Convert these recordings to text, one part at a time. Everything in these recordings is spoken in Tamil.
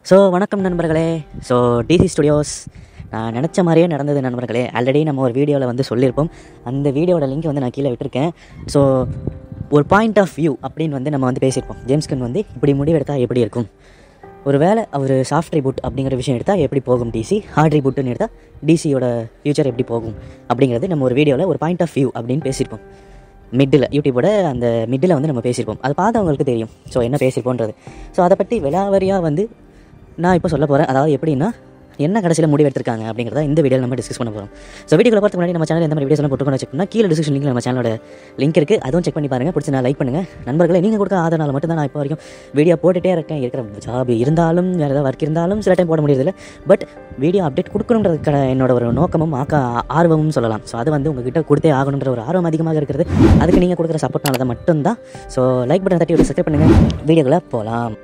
ஸோ வணக்கம் நண்பர்களே ஸோ டிசி ஸ்டுடியோஸ் நான் நினச்ச மாதிரியே நடந்தது நண்பர்களே ஆல்ரெடி நம்ம ஒரு வீடியோவில் வந்து சொல்லியிருப்போம் அந்த வீடியோட லிங்க் வந்து நான் கீழே விட்டுருக்கேன் ஸோ ஒரு பாயிண்ட் ஆஃப் வியூ அப்படின்னு வந்து நம்ம வந்து பேசியிருப்போம் ஜேம்ஸ்கன் வந்து இப்படி முடிவு எடுத்தால் எப்படி இருக்கும் ஒரு வேளை அவர் சாஃப்ட் ரீபூட் அப்படிங்கிற விஷயம் எடுத்தால் எப்படி போகும் டிசி ஹார்ட் ரீபூட்டுன்னு எடுத்தால் டிசியோட ஃபியூச்சர் எப்படி போகும் அப்படிங்கிறது நம்ம ஒரு வீடியோவில் ஒரு பாயிண்ட் ஆஃப் வியூ அப்படின்னு பேசியிருப்போம் மிட்டில் யூடியூபோட அந்த மிட்டில் வந்து நம்ம பேசியிருப்போம் அது பார்த்தவங்களுக்கு தெரியும் ஸோ என்ன பேசியிருப்போன்றது ஸோ அதை பற்றி விலாவரியாக வந்து நான் இப்போ சொல்ல போகிறேன் அதாவது எப்படின்னா என்ன கடைசியில் முடிவு எடுத்திருக்காங்க அப்படிங்கிறத இந்த வீடியோவில் நம்ம டிஸ்கஸ் பண்ண போகிறோம் ஸோ வீடியோவில் பார்த்து முன்னாடி நம்ம சேனல் எந்த மாதிரி வீடியோஸ் போட்டுக்கணும் செக் பண்ணால் கீழே டிஸ்கிரிப்ஷன் லிங்க் நம்ம சேனலோட லிங்க் இருக்குது அதுவும் செக் பண்ணி பாருங்கள் பிடிச்சி நான் லைக் பண்ணுங்கள் நண்பர்களே நீங்கள் கொடுக்க ஆதரனால மட்டும் தான் நான் இப்போ வரைக்கும் வீடியோ போட்டுகிட்டே இருக்கேன் இருக்கிற ஜாப் இருந்தாலும் வேறு ஏதாவது ஒர்க் இருந்தாலும் சில டைம் போட முடியறதில்ல பட் வீடியோ அப்டேட் கொடுக்கணுன்றது என்னோட ஒரு நோக்கமும் ஆக்க ஆர்வமும் சொல்லலாம் ஸோ அது வந்து உங்ககிட்ட கொடுத்தே ஆகணுன்ற ஒரு ஆர்வம் அதிகமாக இருக்கிறது அதுக்கு நீங்கள் கொடுக்குற சப்போர்ட்னால தான் மட்டும்தான் ஸோ லைக் பட்டன் தட்டி விட்டு சப்ஸ்கிரைப் பண்ணுங்கள் வீடியோக்குள்ளே போகலாம்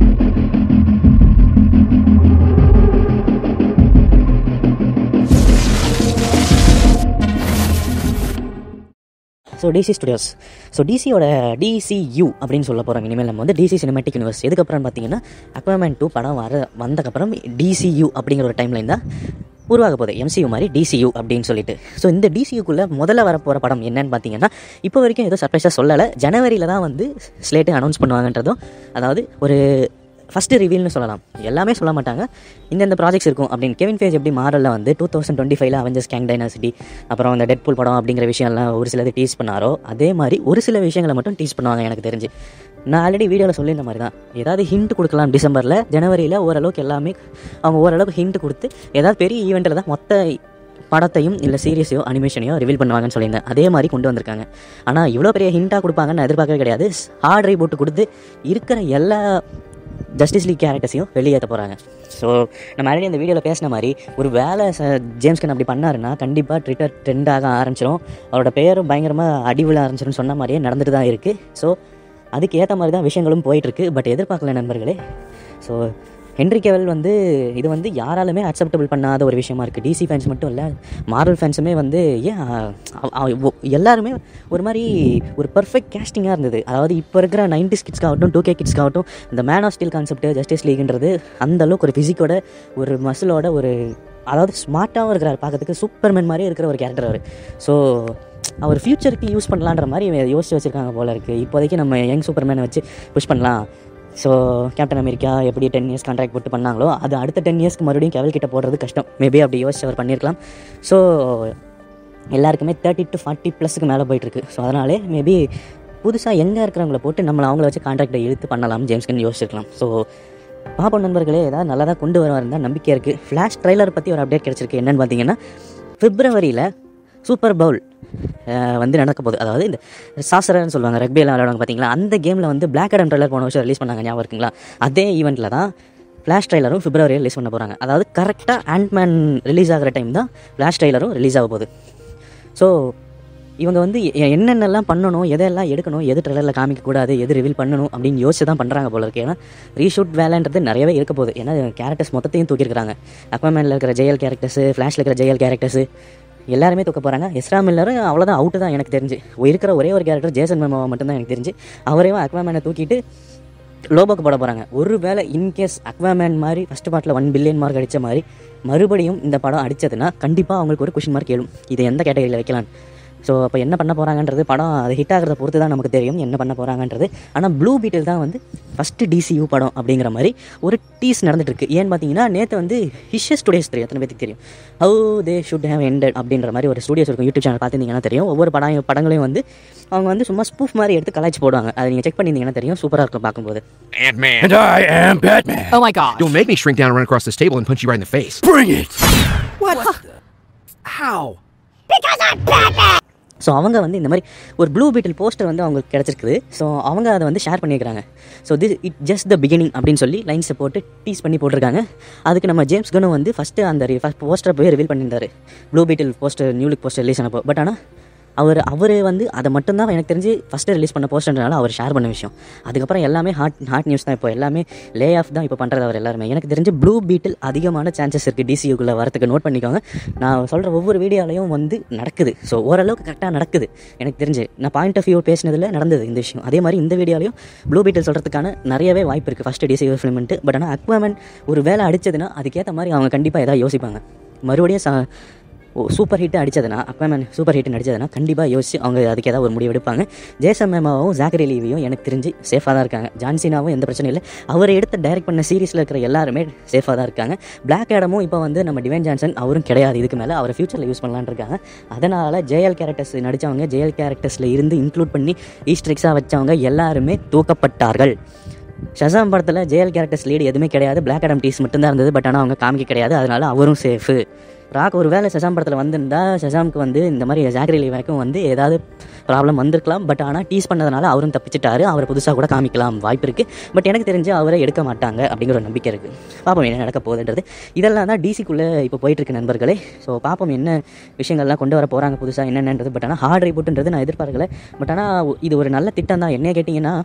ஸோ டிசி ஸ்டுடியோஸ் ஸோ டிசியோட டிசியூ அப்படின்னு சொல்ல போகிறோம் இனிமேல் நம்ம வந்து டிசி சினிமேட்டிக் யூனிவர்ஸ் எதுக்கப்புறம் பார்த்தீங்கன்னா அக்வாமேன் டூ படம் வர வந்தக்கப்புறம் டிசியூ அப்படிங்கிற ஒரு டைம்லைன் தான் உருவாக போகுது எம்சியூ மாதிரி டிசியூ அப்படின்னு சொல்லிட்டு ஸோ இந்த டிசியூக்குள்ளே முதல்ல வரப்போகிற படம் என்னன்னு பார்த்தீங்கன்னா இப்போ வரைக்கும் எதுவும் சர்ப்ரைஸாக சொல்லலை ஜனவரியில் தான் வந்து ஸ்லேட்டு அனௌன்ஸ் பண்ணுவாங்கன்றதும் அதாவது ஒரு ஃபஸ்ட்டு ரிவீல்னு சொல்லலாம் எல்லாமே சொல்ல மாட்டாங்க இந்தந்த ப்ராஜெக்ட்ஸ் இருக்கும் அப்படின்னு கெவின் ஃபேஸ் எப்படி மாரலில் வந்து டூ தௌசண்ட் டுவெண்ட்டி ஃபைவ்ல அவெஞ்சர்ஸ் கேங் டைனாசிட்டி அப்புறம் அந்த டெட்பூல் படம் அப்படிங்கிற விஷயம்லாம் ஒரு சிலது டீஸ் பண்ணாரோ அதே மாதிரி ஒரு சில விஷயங்களை மட்டும் டீஸ் பண்ணுவாங்க எனக்கு தெரிஞ்சு நான் ஆல்ரெடி வீடியோவில் சொல்லியிருந்த மாதிரி தான் ஏதாவது ஹிண்ட் கொடுக்கலாம் டிசம்பரில் ஜனவரியில் ஓரளவுக்கு எல்லாமே அவங்க ஓரளவுக்கு ஹிண்ட் கொடுத்து ஏதாவது பெரிய ஈவெண்ட்டில் தான் மொத்த படத்தையும் இல்லை சீரியஸையோ அனிமேஷனையோ ரிவீல் பண்ணுவாங்கன்னு சொல்லியிருந்தேன் அதே மாதிரி கொண்டு வந்திருக்காங்க ஆனால் இவ்வளோ பெரிய ஹிண்ட்டாக கொடுப்பாங்கன்னு நான் எதிர்பார்க்கவே கிடையாது ஹார்ட் ரீபோட்டு கொடுத்து இருக்கிற எல்லா ஜஸ்டிஸ் லீக் கேரக்டர்ஸையும் வெளியேற்ற போகிறாங்க ஸோ நம்ம ஆல்ரெடி அந்த வீடியோவில் பேசின மாதிரி ஒரு வேலை ச ஜேம்ஸ்கன் அப்படி பண்ணாருன்னா கண்டிப்பாக ட்விட்டர் ட்ரெண்டாக ஆரம்பிச்சிடும் அவரோட பேரும் பயங்கரமாக அடிவில் ஆரம்பிச்சிடும் சொன்ன மாதிரியே நடந்துட்டு தான் இருக்குது ஸோ அதுக்கு ஏற்ற மாதிரி தான் விஷயங்களும் போயிட்டுருக்கு பட் எதிர்பார்க்கல நண்பர்களே ஸோ ஹென்ரி கேவல் வந்து இது வந்து யாராலுமே அக்செப்டபிள் பண்ணாத ஒரு விஷயமா இருக்குது டிசி ஃபேன்ஸ் மட்டும் இல்லை மார்வல் ஃபேன்ஸுமே வந்து ஏன் அவ- அவ- ஒ- எல்லாருமே ஒரு மாதிரி ஒரு பர்ஃபெக்ட் கேஸ்டிங்காக இருந்தது அதாவது இப்போ இருக்கிற நைன்டி கிட்ஸ்க்காகட்டும் டூ கே கிட்ஸ்க்காகட்டும் இந்த Man of Steel concept Justice லீக்ன்றது அந்த அளவுக்கு ஒரு ஃபிசிக்கோட ஒரு மசிலோட ஒரு அதாவது ஸ்மார்ட்டாகவும் இருக்கிறார் பார்க்கறதுக்கு சூப்பர்மேன் மாதிரியே இருக்கிற ஒரு கேரக்டர் அவர் ஸோ அவர் ஃப்யூச்சருக்கு யூஸ் பண்ணலான்ற மாதிரி யோசிச்சு வச்சுருக்காங்க போல இருக்குது இப்போதைக்கு நம்ம யங் சூப்பர்மேனை வச்சு புஷ் பண்ணலாம் ஸோ கேப்டன் அமெரிக்கா எப்படி டென் இயர்ஸ் கான்ட்ராக்ட் போட்டு பண்ணாங்களோ அது அடுத்த டென் இயர்ஸ்க்கு மறுபடியும் கெவல் கிட்ட போடுறது கஷ்டம் மேபி அப்படி யோசிச்சு அவர் பண்ணியிருக்கலாம் ஸோ எல்லாருக்குமே தேர்ட்டி டு ஃபார்ட்டி ப்ளஸுக்கு மேலே போயிட்டுருக்கு ஸோ அதனாலே மேபி புதுசாக எங்கே இருக்கிறவங்கள போட்டு நம்மளை அவங்கள வச்சு கான்ட்ராக்டை இழுத்து பண்ணலாம் ஜேம்ஸ்கன் யோசிச்சிருக்கலாம் ஸோ பாப்போம் நண்பர்களே ஏதாவது நல்லதாக கொண்டு வருவார் தான் நம்பிக்கை இருக்குது ஃப்ளாஷ் ட்ரைலர் பற்றி ஒரு அப்டேட் கிடச்சிருக்கு என்னன்னு பார்த்தீங்கன்னா பிப்ரவரியில் சூப்பர் பவுல் வந்து நடக்க போகுது அதாவது இந்த சாசரன்னு சொல்லுவாங்க ரக்பியெல்லாம் விளையாடுவாங்க பார்த்தீங்களா அந்த கேமில் வந்து பிளாக் அண்ட் ட்ரைலர் போன வருஷம் ரிலீஸ் பண்ணாங்க ஞாபகம் இருக்குங்களா அதே ஈவெண்ட்டில் தான் ஃப்ளாஷ் ட்ரைலரும் பிப்ரவரியில் ரிலீஸ் பண்ண போகிறாங்க அதாவது கரெக்டாக ஆண்ட்மேன் ரிலீஸ் ஆகிற டைம் தான் ஃப்ளாஷ் ட்ரைலரும் ரிலீஸ் ஆக போகுது ஸோ இவங்க வந்து எ- என்னென்னலாம் பண்ணணும் எதெல்லாம் எடுக்கணும் எது ட்ரெய்லரில் காமிக்கக்கூடாது எது ரிவீல் பண்ணணும் அப்படின்னு யோசிச்சு தான் பண்ணுறாங்க போல இருக்கு ஏன்னா ரீஷூட் வேலைன்றது நிறையவே இருக்க போகுது ஏன்னா கேரக்டர்ஸ் மொத்தத்தையும் தூக்கியிருக்காங்க அக்வாமேனில் இருக்கிற ஜெயல் கேரக்டர்ஸு ஃப்ளாஷில் இருக்கிற ஜெயல் கேரக்டர்ஸு எல்லாருமே தூக்க போகிறாங்க எஸ்ரா மில்லரும் அவ்வளோதான் அவுட்டு தான் எனக்கு தெரிஞ்சு இருக்கிற ஒரே ஒரு கேரக்டர் ஜேசன் மெமோவா மட்டும்தான் எனக்கு தெரிஞ்சு அவரையும் அக்வாமேனை தூக்கிட்டு லோபோக்கு போட போகிறாங்க ஒரு வேளை இன்கேஸ் அக்வாமேன் மாதிரி ஃபஸ்ட் பார்ட்டில் ஒன் பில்லியன் மார்க் அடித்த மாதிரி மறுபடியும் இந்த படம் அடித்ததுன்னா கண்டிப்பாக அவங்களுக்கு ஒரு கொஷின் மார்க் எழும் இதை எந்த கேட்டகரியில் வைக்கலாம் ஸோ அப்போ என்ன பண்ண போகிறாங்கன்றது படம் அது ஹிட் ஆகிறத பொறுத்து தான் நமக்கு தெரியும் என்ன பண்ண போகிறாங்கன்றது ஆனால் ப்ளூ பீட்டில் தான் வந்து ஃபஸ்ட்டு டிசியூ படம் அப்படிங்கிற மாதிரி ஒரு டீஸ் நடந்துட்டு இருக்கு ஏன்னு பார்த்தீங்கன்னா நேற்று வந்து ஹிஷஸ் ஸ்டுடியோஸ் தெரியும் எத்தனை பேருக்கு தெரியும் how they should have ended அப்படின்ற மாதிரி ஒரு ஸ்டுடியோஸ் இருக்கும் யூடியூப் சேனல் பார்த்துருந்தீங்கன்னா தெரியும் ஒவ்வொரு படம் படங்களையும் வந்து அவங்க வந்து சும்மா ஸ்பூஃப் மாதிரி எடுத்து கலாய்ச்சி போடுவாங்க அதை நீங்கள் செக் பண்ணியிருந்தீங்கன்னா தெரியும் சூப்பராக இருக்கும் பார்க்கும்போது Ant-Man. And I am Batman. Oh my god. Don't make me shrink down and run across this table and punch you right in the face. Bring it! How? So அவங்க வந்து இந்த மாதிரி ஒரு ப்ளூ பீட்டில் போஸ்டர் வந்து அவங்களுக்கு கிடச்சிருக்குது ஸோ அவங்க அதை வந்து ஷேர் பண்ணியிருக்காங்க so this it just the beginning அப்படின்னு சொல்லி லைன்ஸை போட்டு டீஸ் பண்ணி போட்டிருக்காங்க அதுக்கு நம்ம ஜேம்ஸ் கனும் வந்து ஃபஸ்ட்டு அந்த ஃபஸ்ட் போஸ்டரை போய் ரிவீல் பண்ணியிருந்தாரு Blue Beetle poster new look poster release ஆனப்போ பட் ஆனால் அவர் அவர் வந்து அதை மட்டும்தான் எனக்கு தெரிஞ்சு ஃபஸ்ட்டு ரிலீஸ் பண்ண போஸ்டர்னால அவர் ஷேர் பண்ண விஷயம் அதுக்கப்புறம் எல்லாமே ஹாட் ஹாட் நியூஸ் தான் இப்போ எல்லாமே லே ஆஃப் தான் இப்போ பண்ணுறது அவர் எல்லாருமே எனக்கு தெரிஞ்சு ப்ளூ பீட்டில் அதிகமான சான்சஸ் இருக்குது டிசியூக்குள்ளே வரத்துக்கு நோட் பண்ணிக்கோங்க நான் சொல்கிற ஒவ்வொரு வீடியோலையும் வந்து நடக்குது ஸோ ஓரளவுக்கு கரெக்டாக நடக்குது எனக்கு தெரிஞ்சு நான் பாயிண்ட் ஆஃப் வியூ பேசினதில் நடந்தது இந்த விஷயம் அதே மாதிரி இந்த வீடியோலையும் ப்ளூ பீட்டில் சொல்கிறதுக்கான நிறையவே வாய்ப்பு இருக்குது ஃபஸ்ட்டு டிசியூ ஃபிலிம்ன்ட்டு பட் ஆனால் அக்வாமன் ஒரு வேலை அடிச்சதுன்னா அதுக்கேற்ற மாதிரி அவங்க கண்டிப்பாக எதாவது யோசிப்பாங்க மறுபடியும் ச ஓ சூப்பர் ஹிட் அடிச்சதுன்னா அக்வாமேன் சூப்பர் ஹிட் அடிச்சதுன்னா கண்டிப்பாக யோசிச்சு அவங்க அதுக்கு ஏதாவது ஒரு முடிவு எடுப்பாங்க ஜேசன் மேமாவும் ஜாக்கரி லீவியும் எனக்கு தெரிஞ்சு சேஃபாக தான் இருக்காங்க ஜான்சினாவும் எந்த பிரச்சனையும் இல்லை அவர் எடுத்து டைரக்ட் பண்ண சீரிஸில் இருக்கிற எல்லாருமே சேஃபாக தான் இருக்காங்க பிளாக் ஆடமும் இப்போ வந்து நம்ம டிவைன் ஜான்சன் அவரும் கிடையாது இதுக்கு மேலே அவரை ஃபியூச்சரில் யூஸ் பண்ணலான்னு இருக்காங்க அதனால் ஜேஎல் கேரக்டர்ஸ் நடித்தவங்க ஜேஎல் கேரக்டர்ஸில் இருந்து இன்க்ளூட் பண்ணி ஈஸ்ட்ரிக்ஸாக வச்சவங்க எல்லாருமே தூக்கப்பட்டார்கள் ஷசாம் படத்தில் ஜேஎல் கேரக்டர்ஸ் லீடு எதுவுமே கிடையாது பிளாக் ஆடம் டீஸ் மட்டும்தான் இருந்தது பட் ஆனால் அவங்க காமிக்க கிடையாது அதனால அவரும் சேஃபு ராக் ஒரு வேளை ஷசாம் படத்தில் வந்திருந்தா ஷசாம்க்கு வந்து இந்த மாதிரி ஜாக்ரி லீ வரைக்கும் வந்து ஏதாவது ப்ராப்ளம் வந்திருக்கலாம் பட் ஆனால் டீஸ் பண்ணதுனால அவரும் தப்பிச்சிட்டாரு அவரை புதுசாக கூட காமிக்கலாம் வாய்ப்பு இருக்குது பட் எனக்கு தெரிஞ்சு அவரை எடுக்க மாட்டாங்க அப்படிங்கிற ஒரு நம்பிக்கை இருக்குது பார்ப்போம் என்ன நடக்க போகுதுன்றது இதெல்லாம் தான் டிசிக்குள்ளே இப்போ போயிட்டுருக்கு நண்பர்களே ஸோ பார்ப்போம் என்ன விஷயங்கள்லாம் கொண்டு வர போகிறாங்க புதுசாக என்னென்னது பட் ஆனால் ஹார்ட் ரிப்போர்ட்ன்றது நான் எதிர்பார்க்கல பட் ஆனால் இது ஒரு நல்ல திட்டம் தான் என்ன கேட்டிங்கன்னா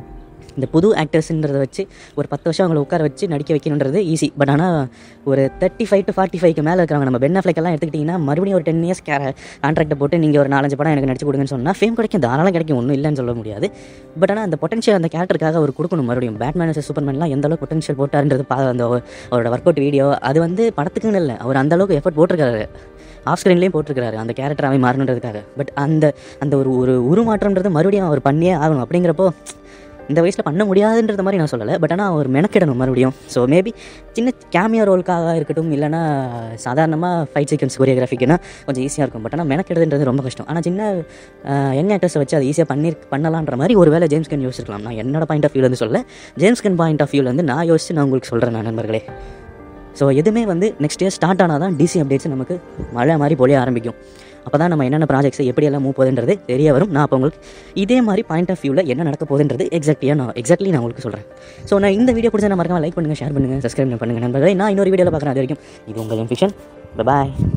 இந்த புது ஆக்டர்ஸ்ன்றதை வச்சு ஒரு பத்து வருஷம் அவங்களை உட்கார வச்சு நடிக்க வைக்கணுன்றது ஈஸி பட் ஆனால் ஒரு தேர்ட்டி ஃபைவ் டு ஃபார்ட்டி ஃபைவ்க்கு மேலே இருக்கிறவங்க நம்ம பென் அஃப்லைக்கெல்லாம் எடுத்துக்கிட்டிங்கன்னா மறுபடியும் ஒரு டென் இயர்ஸ் கே கான்ட்ராக்ட்டை போட்டு நீங்கள் ஒரு நாலஞ்சு படம் எனக்கு நடிச்சு கொடுங்கன்னு சொன்னால் ஃபேம் கிடைக்கும் தாராளம் கிடைக்கும் ஒன்றும் இல்லைன்னு சொல்ல முடியாது பட் ஆனால் அந்த பொட்டன்ஷியல் அந்த கேரக்டருக்காக அவர் கொடுக்கணும் மறுபடியும் பேட்மேன் சூப்பர்மேன்லாம் எந்த அளவுக்கு பொட்டன்ஷியல் போட்டாருன்றது பா அந்த அவரோட ஒர்க் அவுட் வீடியோ அது வந்து படத்துக்குன்னு இல்லை அவர் அந்த அளவுக்கு எஃபர்ட் போட்டிருக்காரு ஆஃப் ஸ்க்ரீன்லேயும் போட்டிருக்காரு அந்த கேரக்டர் அவன் மாறணுன்றதுக்காக பட் அந்த அந்த ஒரு ஒரு உருமாற்றம்ன்றது மறுபடியும் அவர் பண்ணியே ஆகணும் அப்படிங்கிறப்போ இந்த வயசில் பண்ண முடியாதுன்றது மாதிரி நான் சொல்லலை பட் ஆனால் அவர் மெனக்கிடணும் மறுபடியும் ஸோ மேபி சின்ன கேமியோ ரோலுக்காக இருக்கட்டும் இல்லைனா சாதாரணமாக ஃபைட் சீக்வன்ஸ் கொரியோகிராஃபிக்குனா கொஞ்சம் ஈஸியாக இருக்கும் பட் ஆனால் மெனக்கிடுதுன்றது ரொம்ப கஷ்டம் ஆனால் சின்ன யங் ஆக்டர்ஸை வச்சு அதை ஈஸியாக பண்ணி பண்ணலான்ற மாதிரி ஒரு வேளை ஜேம்ஸ் கன் யோசிச்சிருக்கலாம் நான் என்னோட பாயிண்ட் ஆஃப் வியூலேருந்து சொல்ல ஜேம்ஸ் கன் பாயிண்ட் ஆஃப் வியூலேருந்து நான் யோசிச்சு நான் உங்களுக்கு சொல்கிறேன் நான் நண்பர்களே ஸோ எதுவுமே வந்து நெக்ஸ்ட் இயர் ஸ்டார்ட் ஆனால் தான் டிசி அப்டேட்ஸ் நமக்கு மழை மாதிரி பொழிய ஆரம்பிக்கும் அப்போ தான் நம்ம என்னென்ன ப்ராஜெக்ட்ஸ் எப்படியெல்லாம் மூவ் போகுதுன்றது தெரிய வரும் நான் அப்போ உங்களுக்கு இதே மாதிரி பாயிண்ட் ஆஃப் வியூவில் என்ன நடக்க போகுதுன்றது எக்ஸாக்ட்லியாக நான் எக்ஸாக்ட்லி நான் உங்களுக்கு சொல்கிறேன் ஸோ நான் இந்த வீடியோ பிடிச்சா நான் மறக்காம லைக் பண்ணுங்கள் ஷேர் பண்ணுங்கள் சப்ஸ்கிரைப் பண்ணுங்கள் நண்பர்களே நான் இன்னொரு வீடியோவில் பார்க்குறேன் அது வரைக்கும் இது உங்கள் ஃபிக்ஷன் பாய்